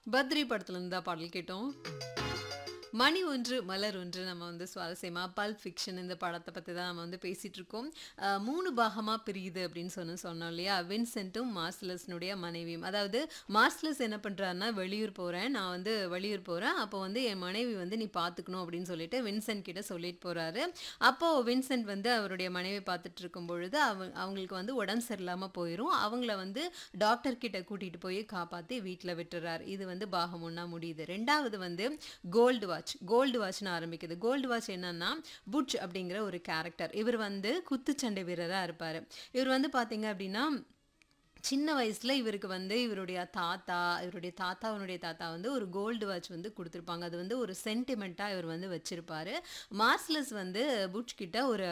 பத்ரி படத்துல இருந்து தான் பாடல் கேட்டோம் மணி ஒன்று மலர் ஒன்று நம்ம வந்து சுவாரஸ்யமாக பல் ஃபிக்ஷன் இந்த படத்தை பற்றி தான் நம்ம வந்து பேசிகிட்டு இருக்கோம் அஹ், மூணு பாகமாக பிரியுது அப்படின்னு சொன்ன சொன்னோம் இல்லையா வின்சென்ட்டும் மார்சலஸ்னுடைய மனைவியும் அதாவது மார்சலஸ் என்ன பண்ணுறாருன்னா வெளியூர் போகிறேன் நான் வந்து வெளியூர் போகிறேன் அப்போ வந்து என் மனைவி வந்து நீ பார்த்துக்கணும் அப்படின்னு சொல்லிட்டு வின்சென்ட் கிட்ட சொல்லிட்டு போகிறாரு அப்போது வின்சென்ட் வந்து அவருடைய மனைவி பார்த்துட்டு இருக்கும் பொழுது அவ அவங்களுக்கு வந்து உடம்பு சரியில்லாமல் போயிடும் அவங்கள வந்து டாக்டர் கிட்ட கூட்டிகிட்டு போய் காப்பாற்றி வீட்டில் விட்டுறாரு இது வந்து பாகம் ஒன்றா முடியுது ரெண்டாவது வந்து கோல்டு வாட்ச் கோல்டு வாட்ச்னு ஆரம்பிக்குது கோல்டு வாட்ச் என்னன்னா புட்ச் அப்படிங்கிற ஒரு கேரக்டர் இவர் வந்து குத்துச்சண்டை வீரராக இருப்பார் இவர் வந்து பார்த்தீங்க அப்படின்னா சின்ன வயசில் இவருக்கு வந்து இவருடைய தாத்தா இவருடைய தாத்தாவுடைய தாத்தா வந்து ஒரு கோல்டு வாட்ச் வந்து கொடுத்துருப்பாங்க அது வந்து ஒரு சென்டிமெண்ட்டாக இவர் வந்து வச்சுருப்பாரு மார்ஸ்லஸ் வந்து புட்ச் கிட்ட ஒரு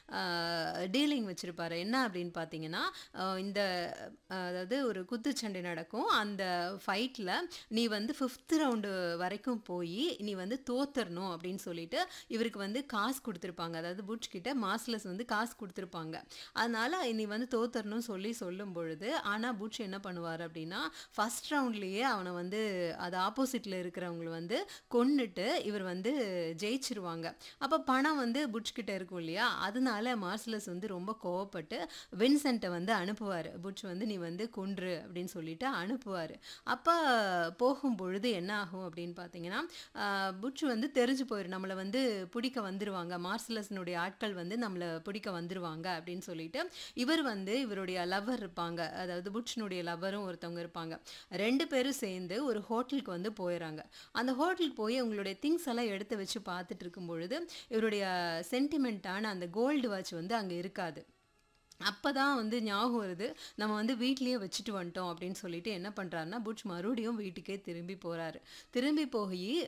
டீலிங் வச்சுருப்பாரு என்ன அப்படின்னு பார்த்தீங்கன்னா ஆஹ் இந்த ஆஹ் அதாவது ஒரு குத்துச்சண்டை நடக்கும் அந்த ஃபைட்டில் நீ வந்து ஃபிஃப்த் ரவுண்டு வரைக்கும் போய் நீ வந்து தோத்தரணும் அப்படின்னு சொல்லிட்டு இவருக்கு வந்து காசு கொடுத்துருப்பாங்க அதாவது புட்ச் கிட்ட மார்ஸ்லஸ் வந்து காசு கொடுத்துருப்பாங்க அதனால நீ வந்து தோத்தரணும் சொல்லி சொல்லும் பொழுது ஆனால் புட்ச் என்ன பண்ணுவார் அப்படின்னா ஃபர்ஸ்ட் ரவுண்ட்லேயே அவனை வந்து அது ஆப்போசிட்டில் இருக்கிறவங்களை வந்து கொன்னுட்டு இவர் வந்து ஜெயிச்சிருவாங்க அப்போ பணம் வந்து புட்ச் கிட்ட இருக்கும் இல்லையா அதனால மார்சலஸ் வந்து ரொம்ப கோவப்பட்டு வின்சென்ட்டை வந்து அனுப்புவார் புட்ச் வந்து நீ வந்து கொன்று அப்படின்னு சொல்லிட்டு அனுப்புவார் அப்போ போகும் பொழுது என்ன ஆகும் அப்படின்னு பார்த்தீங்கன்னா ஆஹ், புட்ச் வந்து தெரிஞ்சு போயிடும் நம்மளை வந்து பிடிக்க வந்துருவாங்க மார்சலஸ்னுடைய ஆட்கள் வந்து நம்மளை பிடிக்க வந்துருவாங்க அப்படின்னு சொல்லிட்டு இவர் வந்து இவருடைய லவ்வர் இருப்பாங்க அதாவது புட்ச்னுடைய லவ்வரும் ஒருத்தவங்க இருப்பாங்க ரெண்டு பேரும் சேர்ந்து ஒரு ஹோட்டலுக்கு வந்து போயிடறாங்க அந்த ஹோட்டலுக்கு போய் உங்களுடைய திங்ஸ் எல்லாம் எடுத்து வச்சு பார்த்துட்டு இருக்கும் பொழுது இவருடைய சென்டிமெண்ட்டான அந்த கோல்டு வாட்ச் வந்து அங்கே இருக்காது அப்போ தான் வந்து ஞாபகம் வருது நம்ம வந்து வீட்லேயே வச்சுட்டு வந்துட்டோம் அப்படின்னு சொல்லிட்டு என்ன பண்ணுறாருன்னா புட்ச் மறுபடியும் வீட்டுக்கே திரும்பி போகிறாரு திரும்பி போய்